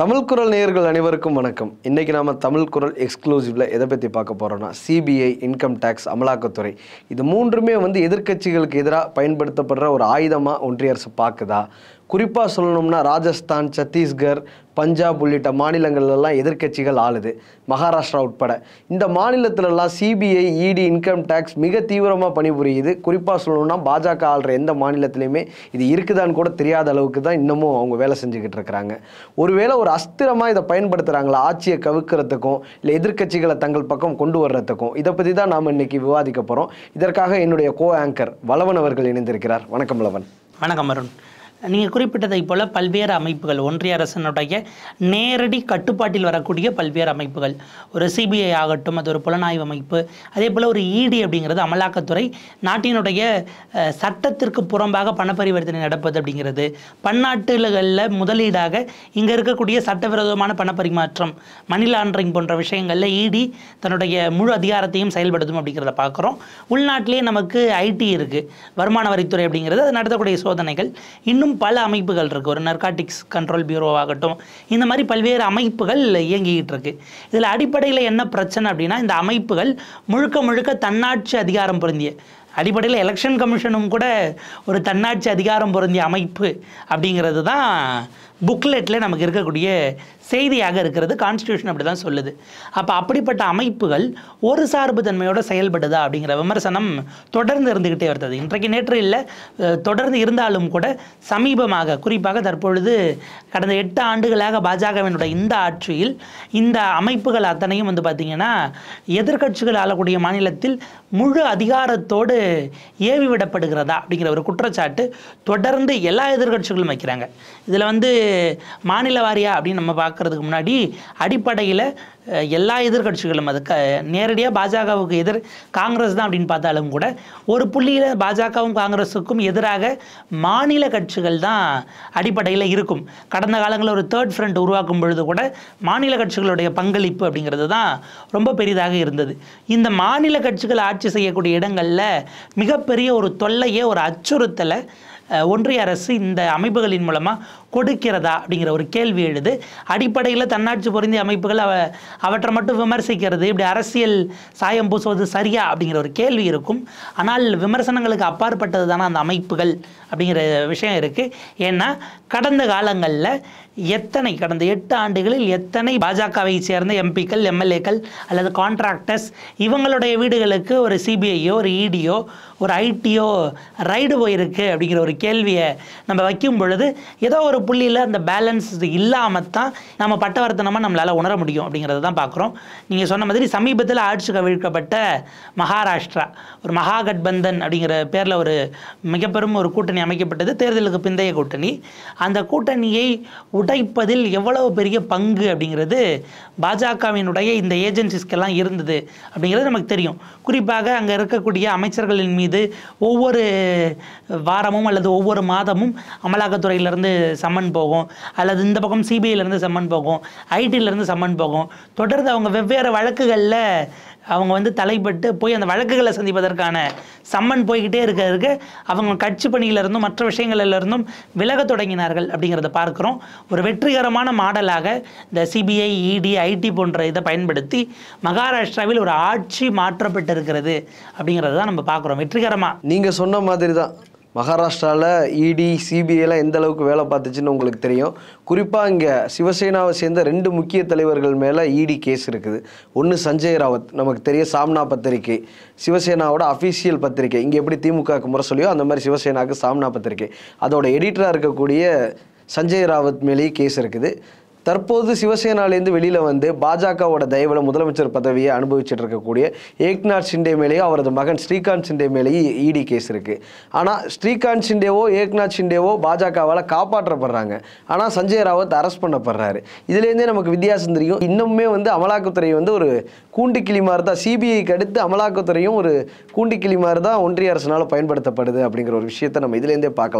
தமிழ் குரல் நேயர்கள் அனைவருக்கும் வணக்கம் இன்னைக்கு நாம தமிழ் குரல் எக்ஸ்க்ளூசிவ்ல எதை பற்றி பார்க்க போறோம்னா சிபிஐ இன்கம் டேக்ஸ் அமலாக்கத்துறை இது மூன்றுமே வந்து எதிர்க்கட்சிகளுக்கு எதிராக பயன்படுத்தப்படுற ஒரு ஆயுதமா ஒன்றிய அரசு பார்க்குதா குறிப்பாக சொல்லணும்னா ராஜஸ்தான் சத்தீஸ்கர் பஞ்சாப் உள்ளிட்ட மாநிலங்கள்லாம் எதிர்க்கட்சிகள் ஆளுது மகாராஷ்டிரா உட்பட இந்த மாநிலத்திலலாம் சிபிஐ இடி இன்கம் டேக்ஸ் மிக தீவிரமாக பணிபுரியுது குறிப்பாக சொல்லணும்னா பாஜக ஆள்ற எந்த மாநிலத்திலையுமே இது இருக்குதான்னு கூட தெரியாத அளவுக்கு தான் இன்னமும் அவங்க வேலை செஞ்சுக்கிட்டு இருக்கிறாங்க ஒருவேளை ஒரு அஸ்திரமாக இதை பயன்படுத்துகிறாங்களா ஆட்சியை கவுக்கிறதுக்கும் இல்லை எதிர்க்கட்சிகளை தங்கள் பக்கம் கொண்டு வர்றதுக்கும் இதை பற்றி தான் நாம் இன்னைக்கு விவாதிக்க போகிறோம் இதற்காக என்னுடைய கோ ஆங்கர் வளவன் அவர்கள் இணைந்திருக்கிறார் வணக்கம் லவன் வணக்கம் அருண் நீங்கள் குறிப்பிட்டதைப் போல பல்வேறு அமைப்புகள் ஒன்றிய அரசினுடைய நேரடி கட்டுப்பாட்டில் வரக்கூடிய பல்வேறு அமைப்புகள் ஒரு சிபிஐ ஆகட்டும் அது ஒரு புலனாய்வு அமைப்பு அதே போல் ஒரு இடி அப்படிங்கிறது அமலாக்கத்துறை நாட்டினுடைய அஹ், சட்டத்திற்கு புறம்பாக பண பரிவர்த்தனை நடப்பது அப்படிங்கிறது பன்னாட்டுகளில் முதலீடாக இங்கே இருக்கக்கூடிய சட்டவிரோதமான பண பரிமாற்றம் மணி லாண்டரிங் போன்ற விஷயங்களில் இடி தன்னுடைய முழு அதிகாரத்தையும் செயல்படுத்தும் அப்படிங்கிறத பார்க்குறோம் உள்நாட்டிலேயே நமக்கு ஐடி இருக்குது வருமான வரித்துறை அப்படிங்கிறது அது நடத்தக்கூடிய சோதனைகள் இன்னும் பல அமைப்புகள் இருக்குது ஒரு நர்காட்டிக்ஸ் கண்ட்ரோல் பியூரோவாகட்டும் இந்த மாதிரி பல்வேறு அமைப்புகள் இயங்கிக்கிட்டு இருக்கு இதில் அடிப்படையில் என்ன பிரச்சனை அப்படின்னா இந்த அமைப்புகள் முழுக்க முழுக்க தன்னாட்சி அதிகாரம் பொருந்திய அடிப்படையில் எலெக்ஷன் கமிஷனும் கூட ஒரு தன்னாட்சி அதிகாரம் பொருந்திய அமைப்பு அப்படிங்கிறது தான் புக்லெட்டில் நமக்கு இருக்கக்கூடிய செய்தியாக இருக்கிறது கான்ஸ்டியூஷன் அப்படி தான் சொல்லுது அப்போ அப்படிப்பட்ட அமைப்புகள் ஒரு சார்பு தன்மையோடு செயல்படுதா அப்படிங்கிற விமர்சனம் தொடர்ந்து இருந்துக்கிட்டே வருது இன்றைக்கு நேற்று இல்லை அஹ், தொடர்ந்து இருந்தாலும் கூட சமீபமாக குறிப்பாக தற்பொழுது கடந்த எட்டு ஆண்டுகளாக பாஜகவினுடைய இந்த ஆட்சியில் இந்த அமைப்புகள் அத்தனையும் வந்து பார்த்திங்கன்னா எதிர்க்கட்சிகள் ஆளக்கூடிய மாநிலத்தில் முழு அதிகாரத்தோடு ஏவி விடப்படுகிறதா அப்படிங்கிற ஒரு குற்றச்சாட்டு தொடர்ந்து எல்லா எதிர்க்கட்சிகளும் வைக்கிறாங்க இதில் வந்து மாநில வாரியா அப்படின்னு நம்ம பார்க்கறதுக்கு முன்னாடி அடிப்படையில் அஹ், எல்லா எதிர்க்கட்சிகளும் அது க நேரடியாக பாஜகவுக்கு எதிர் காங்கிரஸ் தான் அப்படின்னு பார்த்தாலும் கூட ஒரு புள்ளியில் பாஜகவும் காங்கிரஸுக்கும் எதிராக மாநில கட்சிகள் தான் அடிப்படையில் இருக்கும் கடந்த காலங்களில் ஒரு தேர்ட் ஃப்ரண்ட் உருவாக்கும் பொழுது கூட மாநில கட்சிகளுடைய பங்களிப்பு அப்படிங்கிறது தான் ரொம்ப பெரிதாக இருந்தது இந்த மாநில கட்சிகள் ஆட்சி செய்யக்கூடிய இடங்களில் மிகப்பெரிய ஒரு தொல்லையை ஒரு அச்சுறுத்தலை அஹ், ஒன்றிய அரசு இந்த அமைப்புகளின் மூலமாக கொடுக்கிறதா அப்படிங்கிற ஒரு கேள்வி எழுது அடிப்படையில் தன்னாட்சி பொருந்திய அமைப்புகள் அவ அவற்றை மட்டும் விமர்சிக்கிறது இப்படி அரசியல் சாயம் பூசுவது சரியா அப்படிங்கிற ஒரு கேள்வி இருக்கும் ஆனால் விமர்சனங்களுக்கு அப்பாற்பட்டது தானே அந்த அமைப்புகள் அப்படிங்கிற விஷயம் இருக்குது ஏன்னா கடந்த காலங்களில் எத்தனை கடந்த எட்டு ஆண்டுகளில் எத்தனை பாஜகவை சேர்ந்த எம்பிக்கள் எம்எல்ஏக்கள் அல்லது கான்ட்ராக்டர்ஸ் இவங்களுடைய வீடுகளுக்கு ஒரு சிபிஐயோ ஒரு இடியோ ஒரு ஐடியோ ரைடு போயிருக்கு அப்படிங்கிற ஒரு கேள்வியை நம்ம வைக்கும் பொழுது ஏதோ ஒரு புள்ளியில் அந்த பேலன்ஸ் இல்லாமல் தான் நம்ம பட்டவர்த்தனமாக நம்மளால் உணர முடியும் அப்படிங்கிறத தான் பார்க்குறோம் நீங்கள் சொன்ன மாதிரி சமீபத்தில் ஆட்சி கவிழ்க்கப்பட்ட மகாராஷ்டிரா ஒரு மகாகட்பந்தன் அப்படிங்கிற பேரில் ஒரு மிகப்பெரும் ஒரு கூட்டணி அமைக்கப்பட்டது தேர்தலுக்கு பிந்தைய கூட்டணி அந்த கூட்டணியை உடைப்பதில் எவ்வளவு பெரிய பங்கு அப்படிங்கிறது பாஜகவினுடைய இந்த ஏஜென்சிஸ்க்கெல்லாம் இருந்தது அப்படிங்கிறது நமக்கு தெரியும் குறிப்பாக அங்கே இருக்கக்கூடிய அமைச்சர்களின் மீது ஒவ்வொரு வாரமும் அல்லது ஒவ்வொரு மாதமும் அமலாக்கத்துறையிலேருந்து சம்மன் போகும் அல்லது இந்த பக்கம் சிபிஐலேருந்து சம்மன் போகும் ஐடியிலேருந்து சம்மன் போகும் தொடர்ந்து அவங்க வெவ்வேறு வழக்குகளில் அவங்க வந்து தலைப்பட்டு போய் அந்த வழக்குகளை சந்திப்பதற்கான சம்மன் போய்கிட்டே இருக்க இருக்க அவங்க கட்சி பணியிலிருந்தும் மற்ற விஷயங்கள்ல இருந்தும் விலக தொடங்கினார்கள் அப்படிங்கிறத பார்க்குறோம் ஒரு வெற்றிகரமான மாடலாக இந்த சிபிஐ இடி ஐடி போன்ற இதை பயன்படுத்தி மகாராஷ்டிராவில் ஒரு ஆட்சி மாற்றப்பட்டிருக்கிறது அப்படிங்கிறத தான் நம்ம பார்க்குறோம் வெற்றிகரமாக நீங்கள் சொன்ன மாதிரி தான் மகாராஷ்டிராவில் இடி சிபிஐலாம் எந்த அளவுக்கு வேலை பார்த்துச்சுன்னு உங்களுக்கு தெரியும் குறிப்பாக இங்கே சிவசேனாவை சேர்ந்த ரெண்டு முக்கிய தலைவர்கள் மேலே இடி கேஸ் இருக்குது ஒன்று சஞ்சய் ராவத் நமக்கு தெரிய சாம்னா பத்திரிகை சிவசேனாவோட அஃபீஷியல் பத்திரிகை இங்கே எப்படி திமுகவுக்கு முறை சொல்லியோ அந்த மாதிரி சிவசேனாவுக்கு சாம்னா பத்திரிகை அதோட எடிட்டராக இருக்கக்கூடிய சஞ்சய் ராவத் மேலேயே கேஸ் இருக்குது தற்போது சிவசேனாலேருந்து வெளியில் வந்து பாஜகவோட தயவில் முதலமைச்சர் பதவியை அனுபவிச்சுட்டு இருக்கக்கூடிய ஏக்நாத் ஷிண்டே மேலேயும் அவரது மகன் ஸ்ரீகாந்த் ஷிண்டே மேலேயும் இடி கேஸ் இருக்குது ஆனால் ஸ்ரீகாந்த் ஷிண்டேவோ ஏக்நாத் ஷிண்டேவோ பாஜகவால் காப்பாற்றப்படுறாங்க ஆனால் சஞ்சய் ராவத் அரெஸ்ட் பண்ணப்படுறாரு இதுலேருந்தே நமக்கு வித்தியாசம் தெரியும் இன்னுமே வந்து அமலாக்கத்துறை வந்து ஒரு கூண்டுக்கிளி மாதிரி தான் சிபிஐக்கு அடுத்து அமலாக்கத்துறையும் ஒரு கூண்டுக்கிளி மாதிரி தான் ஒன்றிய அரசினால் பயன்படுத்தப்படுது அப்படிங்கிற ஒரு விஷயத்தை நம்ம இதுலேருந்தே பார்க்கலாம்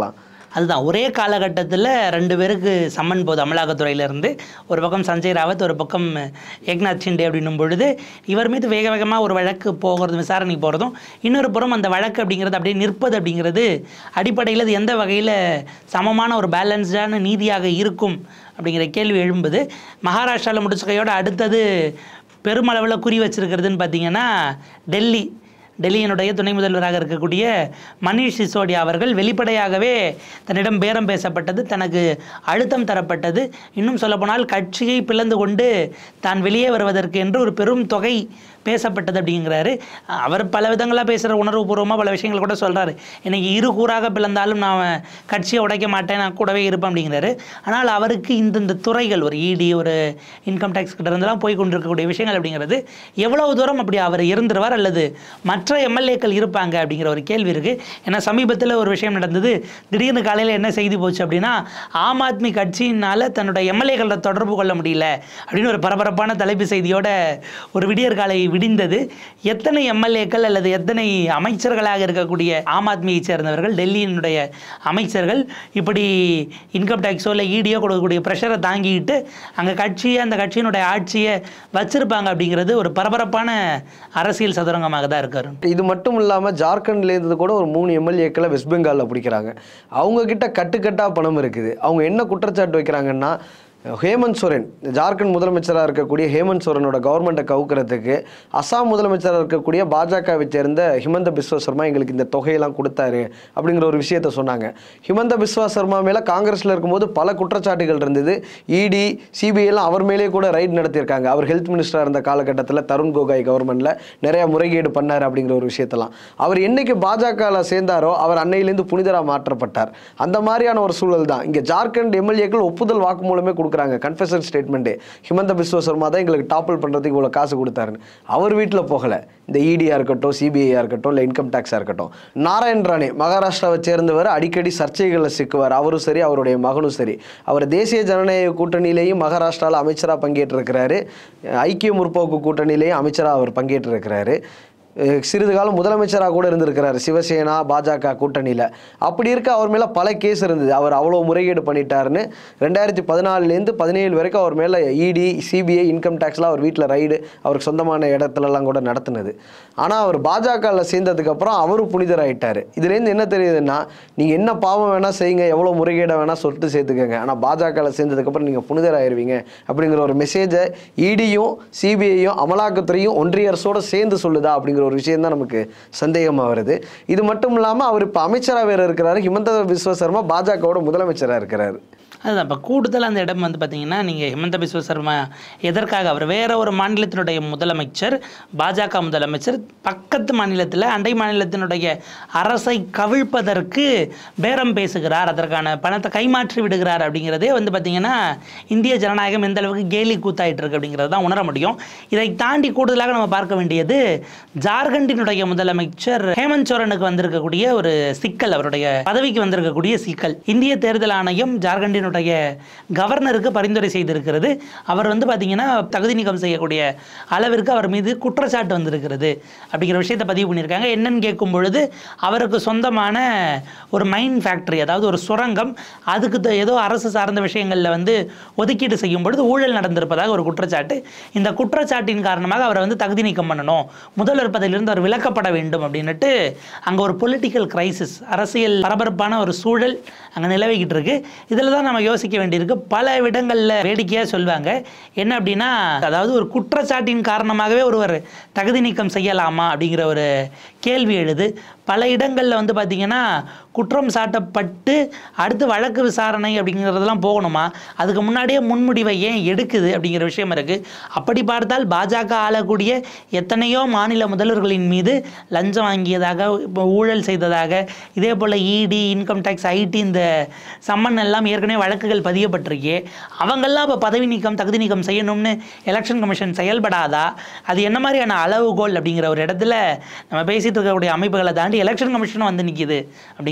அதுதான் ஒரே காலகட்டத்தில் ரெண்டு பேருக்கு சம்மன் போகுது அமலாக்கத்துறையிலேருந்து ஒரு பக்கம் சஞ்சய் ராவத் ஒரு பக்கம் ஏக்நாத் ஷிண்டே அப்படின்னும் பொழுது இவர் மீது வேக வேகமாக ஒரு வழக்கு போகிறது விசாரணைக்கு போகிறதும் இன்னொரு புறம் அந்த வழக்கு அப்படிங்கிறது அப்படியே நிற்பது அப்படிங்கிறது அடிப்படையில் அது எந்த வகையில் சமமான ஒரு பேலன்ஸ்டான நீதியாக இருக்கும் அப்படிங்கிற கேள்வி எழும்புது மகாராஷ்டிராவில் முடிச்ச கையோட அடுத்தது பெருமளவில் குறி வச்சிருக்கிறதுன்னு பார்த்தீங்கன்னா டெல்லி டெல்லியினுடைய துணை முதல்வராக இருக்கக்கூடிய மணீஷ் சிசோடியா அவர்கள் வெளிப்படையாகவே தன்னிடம் பேரம் பேசப்பட்டது தனக்கு அழுத்தம் தரப்பட்டது இன்னும் சொல்லப்போனால் கட்சியை பிளந்து கொண்டு தான் வெளியே வருவதற்கு என்று ஒரு பெரும் தொகை பேசப்பட்டது அப்படிங்கிறாரு அவர் பல விதங்களாக பேசுகிற உணர்வுபூர்வமாக பல விஷயங்கள் கூட சொல்கிறாரு இன்னைக்கு இரு கூறாக பிளந்தாலும் நான் கட்சியை உடைக்க மாட்டேன் நான் கூடவே இருப்பேன் அப்படிங்கிறாரு ஆனால் அவருக்கு இந்தந்த துறைகள் ஒரு இடி ஒரு இன்கம் டேக்ஸ் கிட்ட இருந்தெல்லாம் போய் கொண்டிருக்கக்கூடிய விஷயங்கள் அப்படிங்கிறது எவ்வளவு தூரம் அப்படி அவர் இருந்துருவார் அல்லது மற்ற எம்எல்ஏக்கள் இருப்பாங்க அப்படிங்கிற ஒரு கேள்வி இருக்குது ஏன்னா சமீபத்தில் ஒரு விஷயம் நடந்தது திடீர்னு காலையில் என்ன செய்தி போச்சு அப்படின்னா ஆம் ஆத்மி கட்சியினால் தன்னோட எம்எல்ஏக்கள தொடர்பு கொள்ள முடியல அப்படின்னு ஒரு பரபரப்பான தலைப்பு செய்தியோட ஒரு விடியற் காலை விடிந்தது எத்தனை எம்எல்ஏக்கள் அல்லது எத்தனை அமைச்சர்களாக இருக்கக்கூடிய ஆம் ஆத்மியை சேர்ந்தவர்கள் டெல்லியினுடைய அமைச்சர்கள் இப்படி இன்கம் டேக்ஸோ இல்லை ஈடியோ கொடுக்கக்கூடிய ப்ரெஷரை தாங்கிக்கிட்டு அங்கே கட்சியை அந்த கட்சியினுடைய ஆட்சியை வச்சிருப்பாங்க அப்படிங்கிறது ஒரு பரபரப்பான அரசியல் சதுரங்கமாக தான் இருக்காரு இது மட்டும் இல்லாமல் ஜார்க்கண்ட்லேருந்து கூட ஒரு மூணு எம்எல்ஏக்களை வெஸ்ட் பெங்காலில் பிடிக்கிறாங்க அவங்க கிட்ட கட்டுக்கட்டா பணம் இருக்குது அவங்க என்ன குற்றச்சாட்டு வைக்கிறாங்கன்னா ஹேமந்த் சோரன் ஜார்க்கண்ட் முதலமைச்சராக இருக்கக்கூடிய ஹேமந்த் சோரனோட கவர்மெண்ட்டை கவுக்கிறதுக்கு அசாம் முதலமைச்சராக இருக்கக்கூடிய பாஜகவை சேர்ந்த ஹிமந்த பிஸ்வ சர்மா எங்களுக்கு இந்த தொகையெல்லாம் கொடுத்தாரு அப்படிங்கிற ஒரு விஷயத்த சொன்னாங்க ஹிமந்த பிஸ்வா சர்மா மேலே காங்கிரஸில் இருக்கும்போது பல குற்றச்சாட்டுகள் இருந்தது இடி சிபிஐலாம் அவர் மேலேயே கூட ரைட் நடத்தியிருக்காங்க அவர் ஹெல்த் மினிஸ்டராக இருந்த காலகட்டத்தில் தருண் கோகாய் கவர்மெண்ட்டில் நிறைய முறைகேடு பண்ணார் அப்படிங்கிற ஒரு விஷயத்தெல்லாம் அவர் என்னைக்கு பாஜகவில் சேர்ந்தாரோ அவர் அன்னையிலேருந்து புனிதராக மாற்றப்பட்டார் அந்த மாதிரியான ஒரு சூழல் தான் இங்கே ஜார்க்கண்ட் எம்எல்ஏக்கள் ஒப்புதல் வாக்குமூலமே கொடுக்குறாங்க கன்ஃபெஷன் ஸ்டேட்மெண்ட்டு ஹிமந்த பிஸ்வ சர்மா தான் எங்களுக்கு டாப்பிள் பண்ணுறதுக்கு இவ்வளோ காசு கொடுத்தாருன்னு அவர் வீட்டில் போகலை இந்த இடியாக இருக்கட்டும் சிபிஐயாக இருக்கட்டும் இல்லை இன்கம் டேக்ஸாக இருக்கட்டும் நாராயண் ராணே மகாராஷ்டிராவை சேர்ந்தவர் அடிக்கடி சர்ச்சைகளில் சிக்குவார் அவரும் சரி அவருடைய மகனும் சரி அவர் தேசிய ஜனநாயக கூட்டணியிலேயும் மகாராஷ்டிராவில் அமைச்சராக பங்கேற்றிருக்கிறாரு ஐக்கிய முற்போக்கு கூட்டணியிலேயும் அமைச்சராக அவர் பங்கேற்றிருக்கிறாரு அஹ் சிறிது காலம் முதலமைச்சராக கூட இருந்திருக்கிறார் சிவசேனா பாஜக கூட்டணியில் அப்படி இருக்க அவர் மேலே பல கேஸ் இருந்தது அவர் அவ்வளோ முறைகேடு பண்ணிட்டாருன்னு ரெண்டாயிரத்தி பதினாலுலேருந்து பதினேழு வரைக்கும் அவர் மேலே இடி சிபிஐ இன்கம் டேக்ஸ்லாம் அவர் வீட்டில் ரைடு அவருக்கு சொந்தமான இடத்துலலாம் கூட நடத்துனது ஆனால் அவர் பாஜகவில் சேர்ந்ததுக்கப்புறம் அவரும் புனிதராயிட்டார் இதுலேருந்து என்ன தெரியுதுன்னா நீங்கள் என்ன பாவம் வேணால் செய்யுங்க எவ்வளோ முறைகேடை வேணால் சொட்டு சேர்த்துக்கங்க ஆனால் பாஜகவில் சேர்ந்ததுக்கப்புறம் நீங்கள் புனிதராயிருவீங்க அப்படிங்கிற ஒரு மெசேஜை இடியும் சிபிஐயும் அமலாக்கத்துறையும் ஒன்றிய அரசோட சேர்ந்து சொல்லுதா அப்படிங்கிற ஒரு விஷயம் தான் நமக்கு சந்தேகமாக வருது இது மட்டும் இல்லாமல் அவர் இப்போ அமைச்சராக வேறு இருக்கிறாரு ஹிமந்த பிஸ்வ சர்மா பாஜகவோட முதலமைச்சராக இருக்கிறாரு அதுதான் இப்போ கூடுதல் அந்த இடம் வந்து பார்த்தீங்கன்னா நீங்கள் ஹிமந்த பிஸ்வ சர்மா எதற்காக அவர் வேற ஒரு மாநிலத்தினுடைய முதலமைச்சர் பாஜக முதலமைச்சர் பக்கத்து மாநிலத்தில் அண்டை மாநிலத்தினுடைய அரசை கவிழ்ப்பதற்கு பேரம் பேசுகிறார் அதற்கான பணத்தை கைமாற்றி விடுகிறார் அப்படிங்கிறதே வந்து பார்த்தீங்கன்னா இந்திய ஜனநாயகம் எந்த அளவுக்கு கேலி கூத்தாயிட்டு இருக்கு அப்படிங்கிறது தான் உணர முடியும் இதை தாண்டி கூடுதலாக நம்ம பார்க்க வேண்டியது ஜார்க்கண்டினுடைய முதலமைச்சர் ஹேமந்த் சோரனுக்கு வந்திருக்கக்கூடிய ஒரு சிக்கல் அவருடைய பதவிக்கு வந்திருக்கக்கூடிய சிக்கல் இந்திய தேர்தல் ஆணையம் ஜார்க்கண்டினுடைய கவர்னருக்கு பரிந்துரை செய்திருக்கிறது அவர் வந்து பார்த்தீங்கன்னா தகுதி நீக்கம் செய்யக்கூடிய அளவிற்கு அவர் மீது குற்றச்சாட்டு வந்திருக்கிறது அப்படிங்கிற விஷயத்தை பதிவு பண்ணியிருக்காங்க என்னன்னு கேட்கும் பொழுது அவருக்கு சொந்தமான ஒரு மைன் ஃபேக்டரி அதாவது ஒரு சுரங்கம் அதுக்கு த- ஏதோ அரசு சார்ந்த விஷயங்களில் வந்து ஒதுக்கீடு செய்யும் பொழுது ஊழல் நடந்திருப்பதாக ஒரு குற்றச்சாட்டு இந்த குற்றச்சாட்டின் காரணமாக அவரை வந்து தகுதி நீக்கம் பண்ணணும் முதல்வர் பதவியிலிருந்து அவர் விலக்கப்பட வேண்டும் அப்படின்னுட்டு அங்கே ஒரு பொலிட்டிக்கல் கிரைசிஸ் அரசியல் பரபரப்பான ஒரு சூழல் அங்கே நிலவிக்கிட்டு இருக்கு இதில் தான் நம்ம யோசிக்க வேண்டியிருக்கு பல இடங்களில் வேடிக்கையாக சொல்லுவாங்க என்ன அப்படின்னா அதாவது ஒரு குற்றச்சாட்டின் காரணமாகவே ஒருவர் தகுதி நீக்கம் செய்யலாமா அப்படிங்கிற ஒரு கேள்வி எழுது பல இடங்களில் வந்து பார்த்திங்கன்னா குற்றம் சாட்டப்பட்டு அடுத்து வழக்கு விசாரணை அப்படிங்கிறதெல்லாம் போகணுமா அதுக்கு முன்னாடியே முன்முடிவை ஏன் எடுக்குது அப்படிங்கிற விஷயம் இருக்குது அப்படி பார்த்தால் பாஜக ஆளக்கூடிய எத்தனையோ மாநில முதல்வர்களின் மீது லஞ்சம் வாங்கியதாக இப்போ ஊழல் செய்ததாக இதே போல் இடி இன்கம் டேக்ஸ் ஐடி இந்த சம்மன் எல்லாம் ஏற்கனவே வழக்குகள் பதியப்பட்டிருக்கே அவங்கெல்லாம் இப்போ பதவி நீக்கம் தகுதி நீக்கம் செய்யணும்னு எலெக்ஷன் கமிஷன் செயல்படாதா அது என்ன மாதிரியான அளவுகோல் அப்படிங்கிற ஒரு இடத்துல நம்ம பேசிட்டு இருக்கக்கூடிய அமைப்புகளை தாண்டி எலெக்ஷன் கமிஷனும் வந்து நிற்கிது அப்படிங்கிற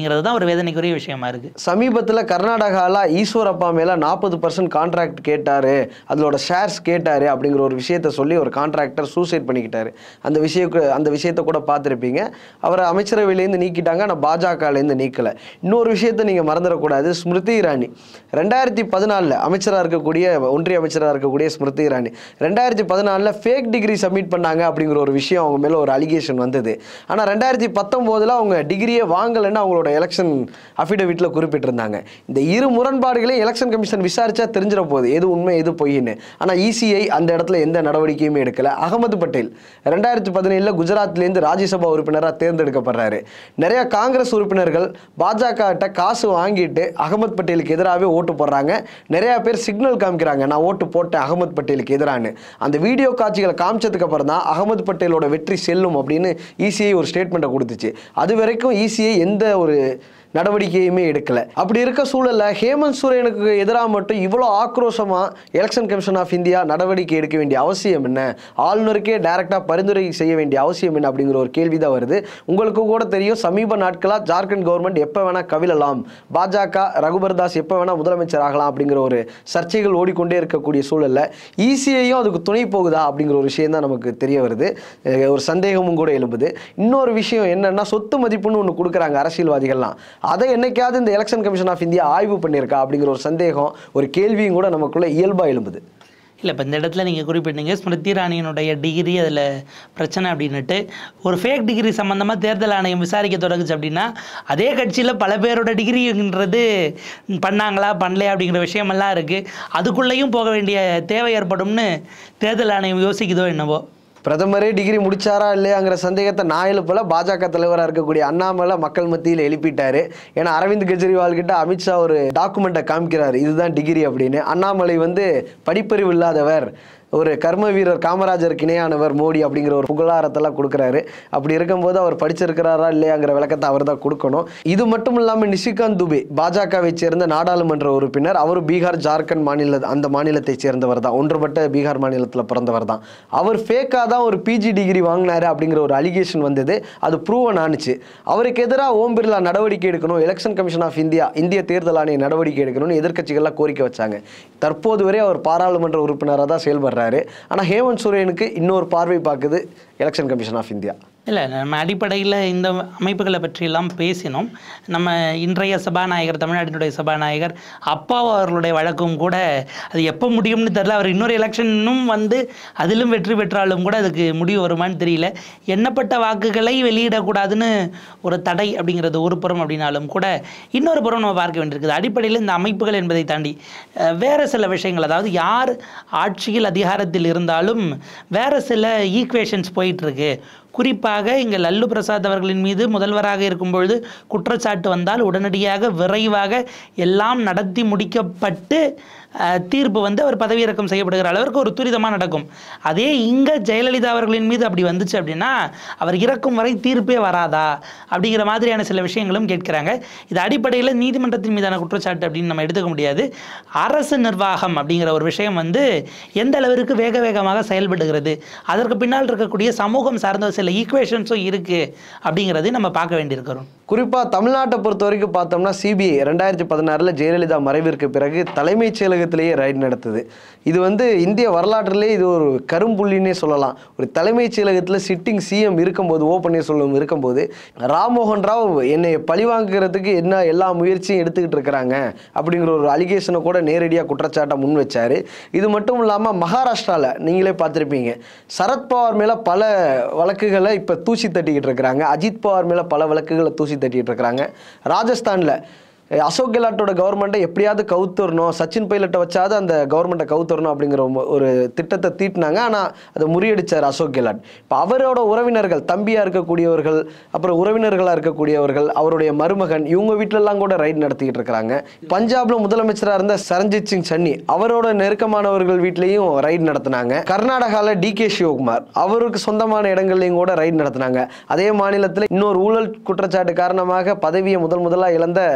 அப்படிங்கிறது தான் ஒரு வேதனைக்குரிய விஷயமா இருக்குது சமீபத்தில் கர்நாடகாவில் ஈஸ்வரப்பா மேலே நாற்பது பர்சன்ட் கான்ட்ராக்ட் கேட்டார் அதோட ஷேர்ஸ் கேட்டார் அப்படிங்கிற ஒரு விஷயத்த சொல்லி ஒரு கான்ட்ராக்டர் சூசைட் பண்ணிக்கிட்டாரு அந்த விஷயம் அந்த விஷயத்தை கூட பார்த்துருப்பீங்க அவரை அமைச்சரவையிலேருந்து நீக்கிட்டாங்க ஆனால் பாஜகலேருந்து நீக்கலை இன்னொரு விஷயத்தை நீங்கள் மறந்துடக்கூடாது ஸ்மிருதி இரானி ரெண்டாயிரத்தி பதினாலில் அமைச்சராக இருக்கக்கூடிய ஒன்றிய அமைச்சராக இருக்கக்கூடிய ஸ்மிருதி இரானி ரெண்டாயிரத்தி பதினாலில் ஃபேக் டிகிரி சப்மிட் பண்ணாங்க அப்படிங்கிற ஒரு விஷயம் அவங்க மேலே ஒரு அலிகேஷன் வந்தது ஆனால் ரெண்டாயிரத்தி பத்தொம்போதில் அவங்க டிகிரியை வாங்கலைன்னு அவங்களோட எலெக்ஷன் அஃபிடவிட்டில் குறிப்பிட்டிருந்தாங்க இந்த இரு முரண்பாடுகளையும் எலெக்ஷன் கமிஷன் விசாரிச்சா தெரிஞ்சிட போகுது எது உண்மை எது பொய்ன்னு ஆனால் இசிஐ அந்த இடத்துல எந்த நடவடிக்கையுமே எடுக்கல அகமது பட்டேல் ரெண்டாயிரத்தி பதினேழில் குஜராத்லேருந்து ராஜ்யசபா உறுப்பினராக தேர்ந்தெடுக்கப்படுறாரு நிறைய காங்கிரஸ் உறுப்பினர்கள் பாஜக கிட்ட காசு வாங்கிட்டு அகமது பட்டேலுக்கு எதிராகவே ஓட்டு போடுறாங்க நிறைய பேர் சிக்னல் காமிக்கிறாங்க நான் ஓட்டு போட்டேன் அகமது பட்டேலுக்கு எதிரான்னு அந்த வீடியோ காட்சிகளை காமிச்சதுக்கு அப்புறம் தான் அகமது பட்டேலோட வெற்றி செல்லும் அப்படின்னு இசிஐ ஒரு ஸ்டேட்மெண்ட்டை கொடுத்துச்சு அது வரைக்கும் இசிஐ எந்த ஒரு நடவடிக்கையுமே எடுக்கல அப்படி இருக்க சூழல்ல ஹேமந்த் சோரனுக்கு எதிராக மட்டும் இவ்வளோ ஆக்ரோஷமா எலெக்ஷன் கமிஷன் ஆஃப் இந்தியா நடவடிக்கை எடுக்க வேண்டிய அவசியம் என்ன ஆளுநருக்கே டைரக்டாக பரிந்துரை செய்ய வேண்டிய அவசியம் என்ன அப்படிங்கிற ஒரு கேள்வி தான் வருது உங்களுக்கு கூட தெரியும் சமீப நாட்களாக ஜார்க்கண்ட் கவர்மெண்ட் எப்போ வேணா கவிழலாம் பாஜக ரகுபர் தாஸ் எப்போ வேணா முதலமைச்சர் ஆகலாம் அப்படிங்கிற ஒரு சர்ச்சைகள் ஓடிக்கொண்டே இருக்கக்கூடிய சூழல்ல இசிஐயும் அதுக்கு துணை போகுதா அப்படிங்கிற ஒரு விஷயம் தான் நமக்கு தெரிய வருது அஹ் ஒரு சந்தேகமும் கூட எழும்புது இன்னொரு விஷயம் என்னன்னா சொத்து மதிப்புன்னு ஒன்று கொடுக்குறாங்க அரசியல்வாதிகள்லாம் அதை என்னைக்காவது இந்த எலெக்ஷன் கமிஷன் ஆஃப் இந்தியா ஆய்வு பண்ணியிருக்கா அப்படிங்கிற ஒரு சந்தேகம் ஒரு கேள்வியும் கூட நமக்குள்ள இயல்பா எழும்புது இல்லை இப்போ இந்த இடத்துல நீங்கள் குறிப்பிட்டீங்க ஸ்மிருதி இராணியினுடைய டிகிரி அதில் பிரச்சனை அப்படின்னுட்டு ஒரு ஃபேக் டிகிரி சம்மந்தமாக தேர்தல் ஆணையம் விசாரிக்க தொடங்குச்சு அப்படின்னா அதே கட்சியில் பல பேரோட டிகிரின்றது பண்ணாங்களா பண்ணலையா அப்படிங்கிற விஷயமெல்லாம் இருக்குது அதுக்குள்ளேயும் போக வேண்டிய தேவை ஏற்படும்னு தேர்தல் ஆணையம் யோசிக்குதோ என்னவோ பிரதமரே டிகிரி முடிச்சாரா இல்லையாங்கிற சந்தேகத்தை நான் எழுப்பல பாஜக தலைவராக இருக்கக்கூடிய அண்ணாமலை மக்கள் மத்தியில் எழுப்பிட்டாரு ஏன்னா அரவிந்த் கெஜ்ரிவால் கிட்ட அமித்ஷா ஒரு டாக்குமெண்ட்டை காமிக்கிறாரு இதுதான் டிகிரி அப்படின்னு அண்ணாமலை வந்து படிப்பறிவு இல்லாதவர் ஒரு கர்ம வீரர் காமராஜருக்கு இணையானவர் மோடி அப்படிங்கிற ஒரு புகழாரத்தெல்லாம் கொடுக்குறாரு அப்படி இருக்கும்போது அவர் படிச்சிருக்கிறாரா இல்லையாங்கிற விளக்கத்தை அவர் தான் கொடுக்கணும் இது மட்டும் இல்லாமல் நிஷிகாந்த் துபே பாஜகவை சேர்ந்த நாடாளுமன்ற உறுப்பினர் அவர் பீகார் ஜார்க்கண்ட் மாநில அந்த மாநிலத்தை சேர்ந்தவர் தான் ஒன்றுபட்ட பீகார் மாநிலத்தில் பிறந்தவர் தான் அவர் ஃபேக்காக தான் ஒரு பிஜி டிகிரி வாங்கினாரு அப்படிங்கிற ஒரு அலிகேஷன் வந்தது அது ப்ரூவன் ஆணுச்சு அவருக்கு எதிராக ஓம் பிர்லா நடவடிக்கை எடுக்கணும் எலெக்ஷன் கமிஷன் ஆஃப் இந்தியா இந்திய தேர்தல் ஆணைய நடவடிக்கை எடுக்கணும்னு எதிர்க்கட்சிகள்லாம் கோரிக்கை வச்சாங்க தற்போது வரை அவர் பாராளுமன்ற உறுப்பினராக தான் செயல்படுறாரு ஆனால் ஹேமந்த் சோரேனுக்கு இன்னொரு பார்வை பார்க்குது எலெக்ஷன் கமிஷன் ஆஃப் இந்தியா இல்லை நம்ம அடிப்படையில் இந்த அமைப்புகளை பற்றியெல்லாம் பேசினோம் நம்ம இன்றைய சபாநாயகர் தமிழ்நாட்டினுடைய சபாநாயகர் அப்பாவு அவர்களுடைய வழக்கும் கூட அது எப்போ முடியும்னு தெரில அவர் இன்னொரு எலெக்ஷனும் வந்து அதிலும் வெற்றி பெற்றாலும் கூட அதுக்கு முடிவு வருமான்னு தெரியல எண்ணப்பட்ட வாக்குகளை வெளியிடக்கூடாதுன்னு ஒரு தடை அப்படிங்கிறது ஒரு புறம் அப்படின்னாலும் கூட இன்னொரு புறம் நம்ம பார்க்க வேண்டியிருக்குது அடிப்படையில் இந்த அமைப்புகள் என்பதை தாண்டி அஹ், வேறு சில விஷயங்கள் அதாவது யார் ஆட்சியில் அதிகாரத்தில் இருந்தாலும் வேறு சில ஈக்குவேஷன்ஸ் போயிட்டுருக்கு குறிப்பாக இங்கே லல்லு பிரசாத் அவர்களின் மீது முதல்வராக இருக்கும் பொழுது குற்றச்சாட்டு வந்தால் உடனடியாக விரைவாக எல்லாம் நடத்தி முடிக்கப்பட்டு அஹ், தீர்ப்பு வந்து அவர் பதவியிறக்கம் செய்யப்படுகிற அளவிற்கு ஒரு துரிதமாக நடக்கும் அதே இங்கே ஜெயலலிதா அவர்களின் மீது அப்படி வந்துச்சு அப்படின்னா அவர் இறக்கும் வரை தீர்ப்பே வராதா அப்படிங்கிற மாதிரியான சில விஷயங்களும் கேட்கிறாங்க இது அடிப்படையில் நீதிமன்றத்தின் மீதான குற்றச்சாட்டு அப்படின்னு நம்ம எடுத்துக்க முடியாது அரசு நிர்வாகம் அப்படிங்கிற ஒரு விஷயம் வந்து எந்த அளவிற்கு வேக வேகமாக செயல்படுகிறது அதற்கு பின்னால் இருக்கக்கூடிய சமூகம் சார்ந்த சில ஈக்குவேஷன்ஸும் இருக்குது அப்படிங்கிறதையும் நம்ம பார்க்க வேண்டியிருக்கிறோம் குறிப்பாக தமிழ்நாட்டை பொறுத்த வரைக்கும் பார்த்தோம்னா சிபிஐ ரெண்டாயிரத்தி பதினாறில் ஜெயலலிதா மறைவிற்கு பிறகு தலைமைச் செயலகத்திலேயே ரைட் நடத்துது இது வந்து இந்திய வரலாற்றிலே இது ஒரு கரும்புள்ளின்னே சொல்லலாம் ஒரு தலைமைச் செயலகத்தில் சிட்டிங் சிஎம் இருக்கும்போது ஓ பன்னீர்செல்வம் இருக்கும்போது ராம்மோகன் ராவ் என்னை பழிவாங்குறதுக்கு என்ன எல்லா முயற்சியும் எடுத்துக்கிட்டு இருக்கிறாங்க அப்படிங்கிற ஒரு அலிகேஷனை கூட நேரடியாக குற்றச்சாட்டை முன் வச்சாரு இது மட்டும் இல்லாமல் மகாராஷ்டிராவில் நீங்களே பார்த்துருப்பீங்க சரத்பவார் மேலே பல வழக்குகளை இப்போ தூசி தட்டிக்கிட்டு இருக்கிறாங்க அஜித் பவார் மேலே பல வழக்குகளை தூசி தட்டிக்கிட்டு இருக்கிறாங்க ராஜஸ்தானில் அசோக் கெலாட்டோட கவர்மெண்ட்டை எப்படியாவது கவுத்தரணும் சச்சின் பைலட்டை வச்சாவது அந்த கவர்மெண்ட்டை கவுத்தரணும் அப்படிங்கிற ஒரு- ஒரு திட்டத்தை தீட்டினாங்க ஆனால் அதை முறியடிச்சார் அசோக் கெலாட் இப்போ அவரோட உறவினர்கள் தம்பியாக இருக்கக்கூடியவர்கள் அப்புறம் உறவினர்களாக இருக்கக்கூடியவர்கள் அவருடைய மருமகன் இவங்க வீட்டிலலாம் கூட ரைட் நடத்திக்கிட்டு இருக்கிறாங்க பஞ்சாப்ல முதலமைச்சராக இருந்த சரண்ஜித் சிங் சன்னி அவரோட நெருக்கமானவர்கள் வீட்லேயும் ரைட் நடத்தினாங்க கர்நாடகாவில் டி கே சிவகுமார் அவருக்கு சொந்தமான இடங்கள்லையும் கூட ரைட் நடத்தினாங்க அதே மாநிலத்தில் இன்னொரு ஊழல் குற்றச்சாட்டு காரணமாக பதவியை முதல் முதலாக இழந்த எடியூரப்பா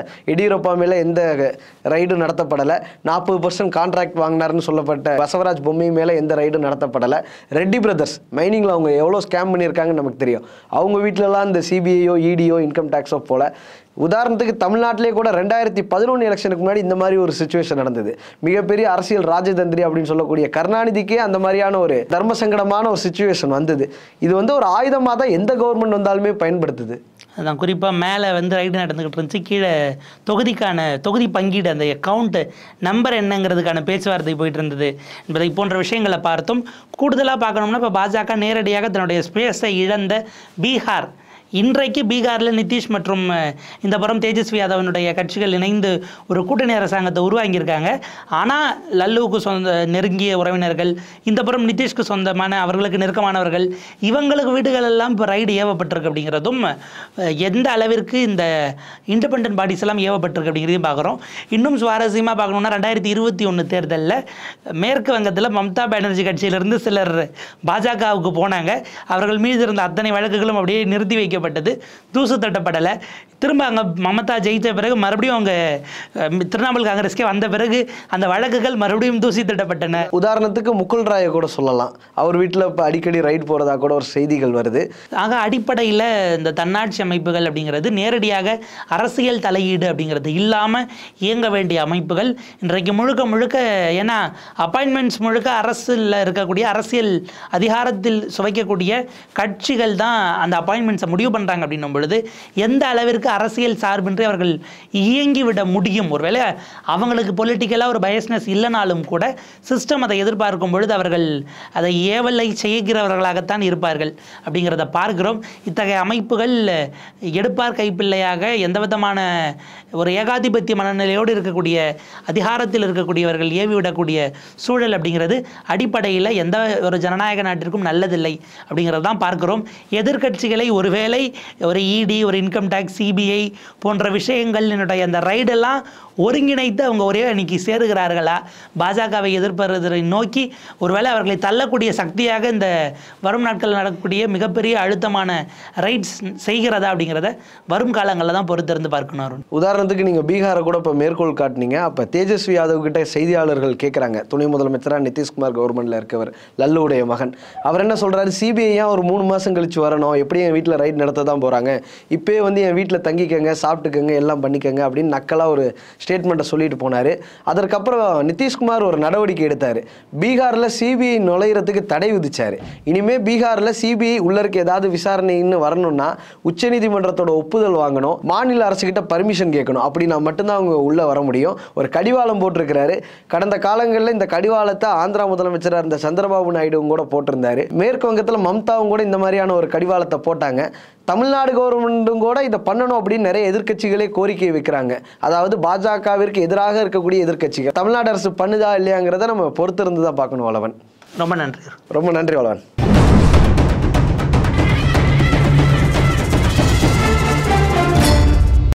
எடியூரப்பா மேலே எந்த ரைடும் நடத்தப்படலை நாற்பது பர்சன்ட் கான்ட்ராக்ட் வாங்கினாருன்னு சொல்லப்பட்ட பசவராஜ் பொம்மை மேலே எந்த ரைடும் நடத்தப்படலை ரெட்டி பிரதர்ஸ் மைனிங்கில் அவங்க எவ்வளோ ஸ்கேம் பண்ணியிருக்காங்கன்னு நமக்கு தெரியும் அவங்க வீட்டிலலாம் இந்த சிபிஐயோ இடியோ இன்கம் டேக்ஸோ போல உதாரணத்துக்கு தமிழ்நாட்டிலே கூட ரெண்டாயிரத்தி பதினொன்று எலெக்ஷனுக்கு முன்னாடி இந்த மாதிரி ஒரு சுச்சுவேஷன் நடந்தது மிகப்பெரிய அரசியல் ராஜதந்திரி அப்படின்னு சொல்லக்கூடிய கருணாநிதிக்கே அந்த மாதிரியான ஒரு தர்ம சங்கடமான ஒரு சுச்சுவேஷன் வந்தது இது வந்து ஒரு ஆயுதமாக தான் எந்த கவர்மெண்ட் வந்தாலுமே பயன்படுத்துது அதான் குறிப்பாக மேலே வந்து ரைடு நடந்துக்கிட்டு இருந்துச்சு கீழே தொகுதிக்கான தொகுதி பங்கீடு அந்த அக்கௌண்ட் நம்பர் என்னங்கிறதுக்கான பேச்சுவார்த்தை போயிட்டு இருந்தது என்பதை போன்ற விஷயங்களை பார்த்தோம் கூடுதலாக பார்க்கணும்னா இப்போ பாஜக நேரடியாக தன்னுடைய ஸ்பேஸை இழந்த பீகார் இன்றைக்கு பீகாரில் நிதிஷ் மற்றும் அஹ், இந்த புறம் தேஜஸ்வி யாதவனுடைய கட்சிகள் இணைந்து ஒரு கூட்டணி அரசாங்கத்தை உருவாங்கியிருக்காங்க ஆனால் லல்லுவுக்கு சொந்த நெருங்கிய உறவினர்கள் இந்த புறம் நிதிஷ்க்கு சொந்தமான அவர்களுக்கு நெருக்கமானவர்கள் இவங்களுக்கு வீடுகள் எல்லாம் இப்போ ரைடு ஏவப்பட்டிருக்கு அப்படிங்கிறதும் அஹ், எந்த அளவிற்கு இந்த இண்டிபெண்டன்ட் பாடிஸ் எல்லாம் ஏவப்பட்டிருக்கு அப்படிங்கிறதையும் பார்க்குறோம் இன்னும் சுவாரஸ்யமாக பார்க்கணும்னா ரெண்டாயிரத்தி இருபத்தி ஒன்று தேர்தலில் மேற்கு வங்கத்தில் மம்தா பானர்ஜி கட்சியிலிருந்து சிலர் பாஜகவுக்கு போனாங்க அவர்கள் மீது இருந்த அத்தனை வழக்குகளும் அப்படியே நிறுத்தி வைக்கப்பட்டது தூசு தட்டப்படலை திரும்ப அங்கே மமதா ஜெயித்த பிறகு மறுபடியும் அவங்க அஹ், திரிணாமுல் காங்கிரஸ்க்கே வந்த பிறகு அந்த வழக்குகள் மறுபடியும் தூசி தட்டப்பட்டன உதாரணத்துக்கு முகுல் ராயை கூட சொல்லலாம் அவர் வீட்டில் இப்போ அடிக்கடி ரைட் போகிறதா கூட ஒரு செய்திகள் வருது ஆக அடிப்படையில் இந்த தன்னாட்சி அமைப்புகள் அப்படிங்கிறது நேரடியாக அரசியல் தலையீடு அப்படிங்கிறது இல்லாமல் இயங்க வேண்டிய அமைப்புகள் இன்றைக்கு முழுக்க முழுக்க ஏன்னா அப்பாயின்மெண்ட்ஸ் முழுக்க அரசில் இருக்கக்கூடிய அரசியல் அதிகாரத்தில் சுவைக்கக்கூடிய கட்சிகள் தான் அந்த அப்பாயின்மெண்ட்ஸை முடிவு பண்ணுறாங்க அப்படின்னும் பொழுது எந்த அளவிற்கு அரசியல் சார்பின்றி அவர்கள் இயங்கிவிட முடியும் ஒருவேளை அவங்களுக்கு பொலிட்டிக்கலாக ஒரு பயஸ்னஸ் இல்லைனாலும் கூட சிஸ்டம் அதை எதிர்பார்க்கும் பொழுது அவர்கள் அதை ஏவலை செய்கிறவர்களாகத்தான் இருப்பார்கள் அப்படிங்கிறத பார்க்கிறோம் இத்தகைய அமைப்புகள் எடுப்பார் கைப்பிள்ளையாக எந்த விதமான ஒரு ஏகாதிபத்திய மனநிலையோடு இருக்கக்கூடிய அதிகாரத்தில் இருக்கக்கூடியவர்கள் ஏவி விடக்கூடிய சூழல் அப்படிங்கிறது அடிப்படையில் எந்த ஒரு ஜனநாயக நாட்டிற்கும் நல்லதில்லை அப்படிங்கிறது தான் பார்க்கிறோம் எதிர்க்கட்சிகளை ஒருவேளை ஒரு இடி ஒரு இன்கம் டேக்ஸ் சிபிஐ போன்ற விஷயங்களினுடைய அந்த ரைடெல்லாம் ஒருங்கிணைத்து அவங்க ஒரே அன்னைக்கு சேருகிறார்களா பாஜகவை எதிர்ப்பதை நோக்கி ஒருவேளை அவர்களை தள்ளக்கூடிய சக்தியாக இந்த வரும் நாட்களில் நடக்கக்கூடிய மிகப்பெரிய அழுத்தமான ரைட்ஸ் செய்கிறதா அப்படிங்கிறத வரும் காலங்களில் தான் பொறுத்திருந்து பார்க்கணும் அருண் உதாரணத்துக்கு நீங்கள் பீகாரை கூட இப்போ மேற்கோள் காட்டினீங்க அப்போ தேஜஸ்வி யாதவ் கிட்ட செய்தியாளர்கள் கேட்குறாங்க துணை முதலமைச்சராக நிதிஷ்குமார் கவர்மெண்ட்டில் இருக்கவர் லல்லுவுடைய மகன் அவர் என்ன சொல்கிறாரு சிபிஐ ஏன் ஒரு மூணு மாதம் கழிச்சு வரணும் எப்படி என் வீட்டில் ரைட் நடத்த தான் போகிறாங்க இப்போயே வந்து என் வீட்டில் தங்கிக்கங்க சாப்பிட்டுக்கங்க எல்லாம் பண்ணிக்கங்க அப்படின்னு நக்கலாக ஒரு ஸ்டேட்மெண்ட்டை சொல்லிட்டு போனார் அதற்கப்புறம் நிதிஷ்குமார் ஒரு நடவடிக்கை எடுத்தார் பீகாரில் சிபிஐ நுழையிறதுக்கு தடை விதிச்சார் இனிமேல் பீகாரில் சிபிஐ உள்ளருக்கு ஏதாவது விசாரணைன்னு வரணும்னா உச்சநீதிமன்றத்தோட ஒப்புதல் வாங்கணும் மாநில அரசுகிட்ட பர்மிஷன் கேட்கணும் அப்படின்னா மட்டும்தான் அவங்க உள்ளே வர முடியும் ஒரு கடிவாளம் போட்டிருக்கிறாரு கடந்த காலங்களில் இந்த கடிவாளத்தை ஆந்திரா முதலமைச்சராக இருந்த சந்திரபாபு நாயுடுவும் கூட போட்டிருந்தாரு மேற்கு வங்கத்தில் மம்தாவும் கூட இந்த மாதிரியான ஒரு கடிவாளத்தை போட்டாங்க தமிழ்நாடு கவர்மெண்ட்டும் கூட இதை பண்ணணும் அப்படின்னு நிறைய எதிர்க்கட்சிகளே கோரிக்கை வைக்கிறாங்க அதாவது பாஜகவிற்கு எதிராக இருக்கக்கூடிய எதிர்க்கட்சிகள் தமிழ்நாடு அரசு பண்ணுதா இல்லையாங்கிறத நம்ம பொறுத்திருந்து தான் பார்க்கணும் வளவன் ரொம்ப நன்றி ரொம்ப நன்றி வளவன்